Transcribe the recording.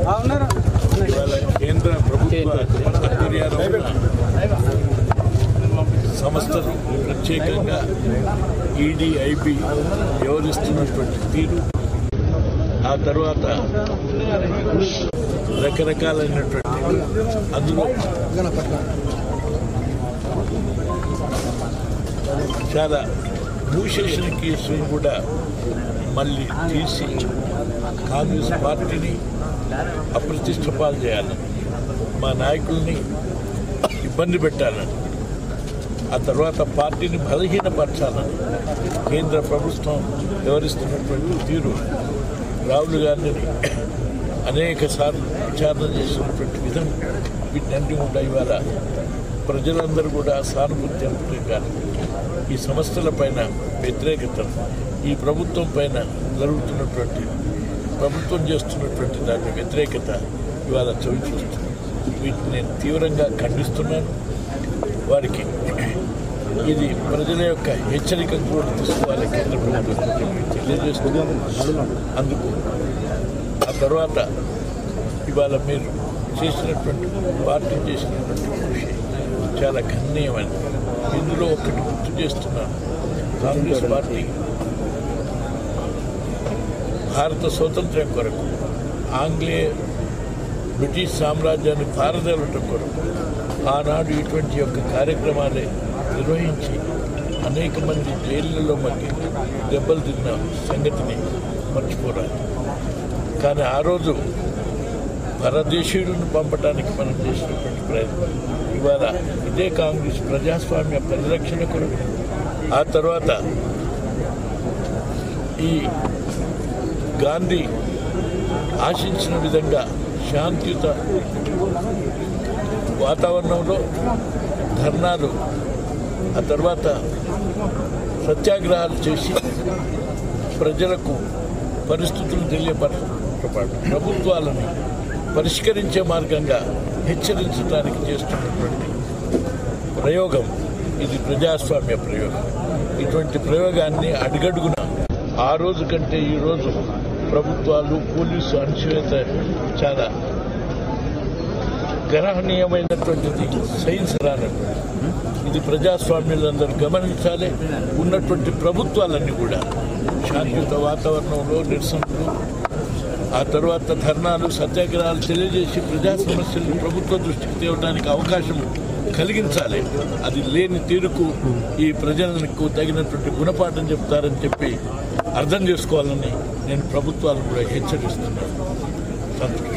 ఇవాళ కేంద్ర ప్రభుత్వ ఆధ్వర్యంలో ఉన్న సంస్థలు ప్రత్యేకంగా ఈడీ ఐబీ వ్యవహరిస్తున్నటువంటి తీరు ఆ తర్వాత రకరకాలైనటువంటి అందులో చాలా భూషేషన్ కేసులు కూడా మళ్ళీ తీసి కాంగ్రెస్ పార్టీని అప్రతిష్ట పాలు చేయాలని మా నాయకుల్ని ఇబ్బంది పెట్టాలని ఆ తర్వాత పార్టీని బలహీనపరచాలని కేంద్ర ప్రభుత్వం వ్యవహరిస్తున్నటువంటి తీరు రాహుల్ గాంధీని అనేక సార్లు విచారణ చేసినటువంటి విధం వీటన్ని కూడా ఇవాళ ప్రజలందరూ కూడా సానుభూతి తెలుపుతారు కానీ ఈ సంస్థల పైన వ్యతిరేకత ఈ ప్రభుత్వం పైన జరుగుతున్నటువంటి ప్రభుత్వం చేస్తున్నటువంటి దాని వ్యతిరేకత ఇవాళ చవి చూస్తుంది వీటిని నేను తీవ్రంగా ఖండిస్తున్నాను వారికి ఇది ప్రజల యొక్క హెచ్చరిక కూడా తీసుకోవాలి కేంద్ర ప్రభుత్వం తెలియజేస్తున్నాను అందుకు ఆ తర్వాత ఇవాళ మీరు చేసినటువంటి పార్టీ చేసినటువంటి కృషి చాలా గణనీయమైనది ఇందులో ఒకటి గుర్తు చేస్తున్నాను కాంగ్రెస్ పార్టీ భారత స్వాతంత్ర్యం కొరకు ఆంగ్లేయ బ్రిటిష్ సామ్రాజ్యాన్ని పారదలటం కొరకు ఆనాడు ఇటువంటి యొక్క కార్యక్రమాలే నిర్వహించి అనేక మంది జైళ్ళలో మగ్గి దెబ్బలు తిన్న సంగతిని మర్చిపోరాదు కానీ ఆ రోజు పరదేశీయులను పంపడానికి మనం చేసినటువంటి ప్రయత్నం ఇవాళ ఇదే కాంగ్రెస్ ప్రజాస్వామ్య పరిరక్షణ కొరకు ఆ తర్వాత ఈ గాంధీ ఆశించిన విధంగా శాంతియుత వాతావరణంలో ధర్నాలు ఆ తర్వాత సత్యాగ్రహాలు చేసి ప్రజలకు పరిస్థితులు తెలియపరచడంతో పాటు ప్రభుత్వాలను పరిష్కరించే మార్గంగా హెచ్చరించడానికి చేస్తున్నటువంటి ప్రయోగం ఇది ప్రజాస్వామ్య ప్రయోగం ఇటువంటి ప్రయోగాన్ని అడుగడుగున ఆ రోజు కంటే ఈ రోజు ప్రభుత్వాలు పోలీసు అణచివేత చాలా గణనీయమైనటువంటిది సైన్స్ రానటువంటి ఇది ప్రజాస్వామ్యులందరూ గమనించాలి ఉన్నటువంటి ప్రభుత్వాలన్నీ కూడా శాంతియుత వాతావరణంలో నిరసనలు ఆ తర్వాత ధర్నాలు సత్యాగ్రహాలు తెలియజేసి ప్రజా సమస్యలను ప్రభుత్వ దృష్టికి తేవడానికి అవకాశం కలిగించాలి అది లేని తీరుకు ఈ ప్రజలకు తగినటువంటి గుణపాఠం చెప్తారని చెప్పి అర్థం చేసుకోవాలని నేను ప్రభుత్వాలను కూడా హెచ్చరిస్తున్నాను సంతోషం